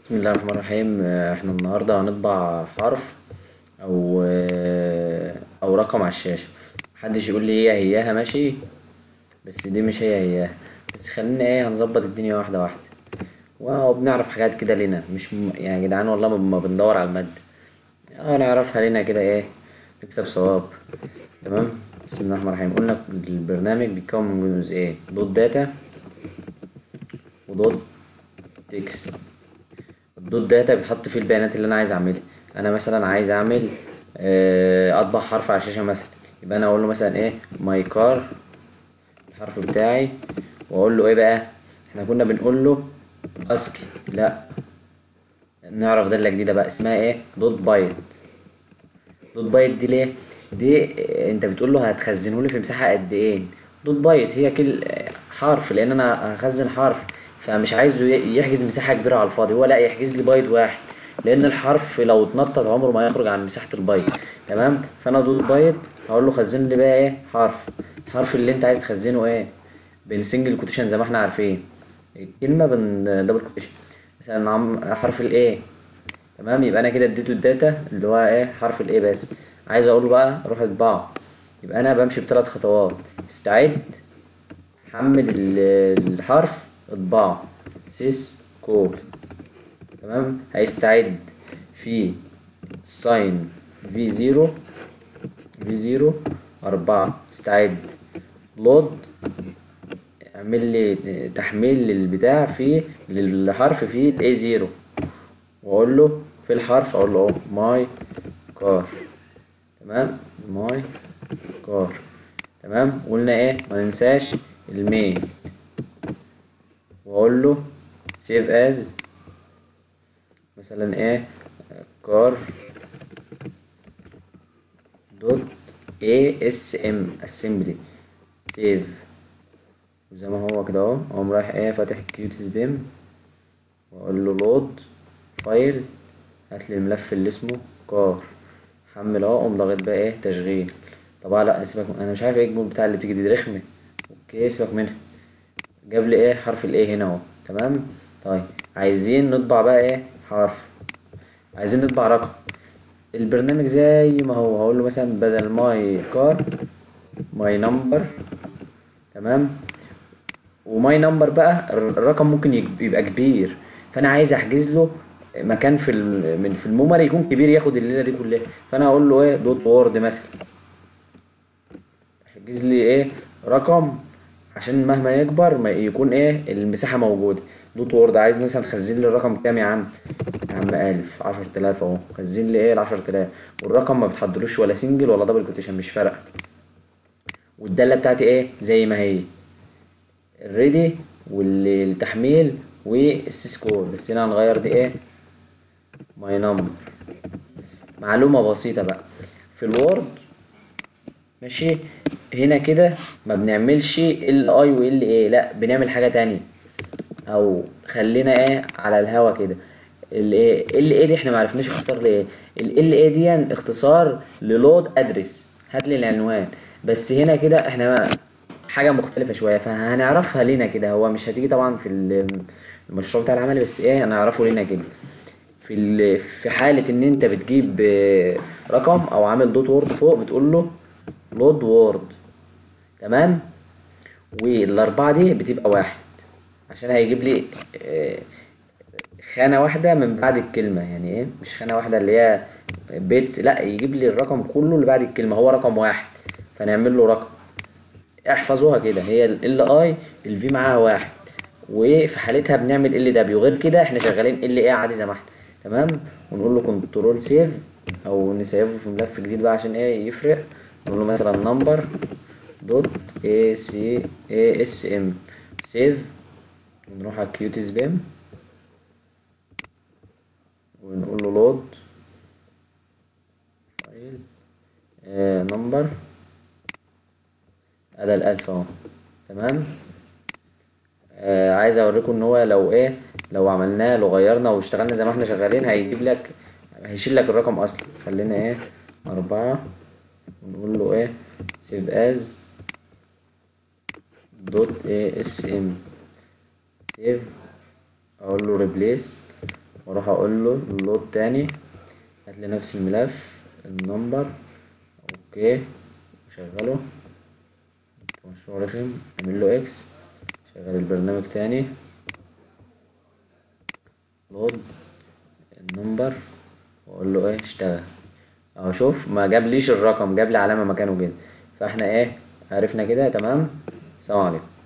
بسم الله الرحمن الرحيم آه، احنا النهاردة هنطبع حرف أو آه، أو رقم على الشاشة محدش يقول لي هي هياها ماشي بس دي مش هي هياها بس خلينا ايه هنظبط الدنيا واحدة واحدة وبنعرف حاجات كده لنا مش م... يعني يا جدعان والله ما ما بندور على المادة اه نعرفها لنا كده ايه نكسب صواب تمام بسم الله الرحمن الرحيم قلنا البرنامج بيتكون من جزئين دوت داتا ودوت تكست الدوت داتا بتحط فيه البيانات اللي انا عايز اعملها انا مثلا عايز اعمل آه، اطبع حرف على الشاشه مثلا يبقى انا اقول له مثلا ايه ماي كار الحرف بتاعي واقول له ايه بقى احنا كنا بنقول له اسكي لا نعرف دالة جديدة بقى اسمها ايه دوت بايت دوت بايت دي ليه دي آه، انت بتقول له هتخزنه لي في مساحة قد ايه دوت بايت هي كل حرف لان انا هخزن حرف فمش عايزه ي- يحجز مساحة كبيرة على الفاضي هو لا يحجز لي بايت واحد لان الحرف لو اتنطط عمره ما يخرج عن مساحة البايت تمام فانا دوت بايت هقول له خزن لي بقى ايه حرف الحرف اللي انت عايز تخزنه ايه بالسنجل كوتيشن زي ما احنا عارفين الكلمة بين دبل كوتيشن مثلا عم حرف الايه تمام يبقى انا كده اديته الداتا اللي هو ايه حرف الايه بس عايز اقول له بقى روح اطبعه يبقى انا بمشي بثلاث خطوات استعد حمل ال- الحرف اطبعه سيس كول تمام هيستعد في ساين في زيرو في زيرو أربعة استعد لود اعمل لي تحميل للبتاع في للحرف في الاي زيرو واقول له في الحرف اقول له ماي كار تمام ماي كار تمام قلنا ايه ما ننساش الميل واقول له سيف از مثلا ايه كار دوت اي اس ام اسمبلي سيف وزي ما هو كده اهو اقوم رايح ايه فاتح كيوتس بيم واقول له لود فايل هات لي الملف اللي اسمه كار حمل اهو اقوم ضاغط بقى ايه تشغيل طبعا لا سيبك من- انا مش عارف ايه الجمل بتاع اللي بتيجي دي, دي رخمه اوكي سيبك منها جاب لي ايه حرف الايه هنا اهو تمام طيب عايزين نطبع بقى ايه حرف عايزين نطبع رقم البرنامج زي ما هو هقول له مثلا بدل ماي كار ماي نمبر تمام وماي نمبر بقى الر- الرقم ممكن يج- يبقى كبير فانا عايز احجز له مكان في ال- من في الميموري يكون كبير ياخد الليله دي كلها فانا اقول له ايه دوت وورد مثلا احجز لي ايه رقم عشان مهما يكبر ما يكون ايه المساحه موجوده دوت وورد عايز مثلا خزن لي الرقم كام يا عم يا عم ألف عشرة آلاف اهو خزن لي ايه العشرة آلاف والرقم ما بتحضروش ولا سنجل ولا دبل كوتيشن مش فارقه والداله بتاعتي ايه زي ما هي الريدي والتحميل والسيسكور بس هنا هنغير دي ايه ماي نمبر معلومة بسيطة بقى في الوورد ماشي هنا كده ما بنعملش ال اي و ال ايه لا بنعمل حاجة تانية او خلينا ايه على الهوا كده ال ايه ال ايه دي احنا معرفناش اختصار لايه ال ال ايه دي اختصار للود ادرس هات لي العنوان بس هنا كده احنا ما حاجة مختلفة شوية فهنعرفها لينا كده هو مش هتيجي طبعا في ال- المشروع بتاع العمل بس ايه هنعرفه لينا كده في ال- في حالة إن أنت بتجيب آه، رقم أو عامل دوت وورد فوق بتقول له لود وورد تمام والأربعة دي بتبقى واحد عشان هيجيب لي آه، خانة واحدة من بعد الكلمة يعني إيه مش خانة واحدة اللي هي بيت لا يجيب لي الرقم كله اللي بعد الكلمة هو رقم واحد فنعمل له رقم احفظوها كده هي ال اي الفي معاها واحد وفي حالتها بنعمل ال دبليو غير كده احنا شغالين ال ايه عادي زي ما احنا تمام ونقول له كنترول سيف او نسيفه في ملف جديد بقى عشان ايه يفرق نقول له مثلا نمبر دوت اي سي اي اس ام سيف ونروح على كيوتيز بيم ونقول له لود فايل آه نمبر ادي الالف اهو تمام آه عايز اوريكم ان هو لو ايه لو عملناه لو غيرنا واشتغلنا زي ما احنا شغالين هيجيب لك هيشيل لك الرقم اصلا خلينا ايه أربعة ونقول له ايه سيف از دوت اي اس ام سيف اقول له ريبليس واروح اقول له لود تاني هات لي نفس الملف النمبر اوكي وشغله مشروع رخم اعمل له اكس شغل البرنامج تاني لود النمبر واقول له ايه اشتغل اهو شوف ما جابليش الرقم جاب لي علامه مكانه كده فاحنا ايه عرفنا كده تمام سلام عليكم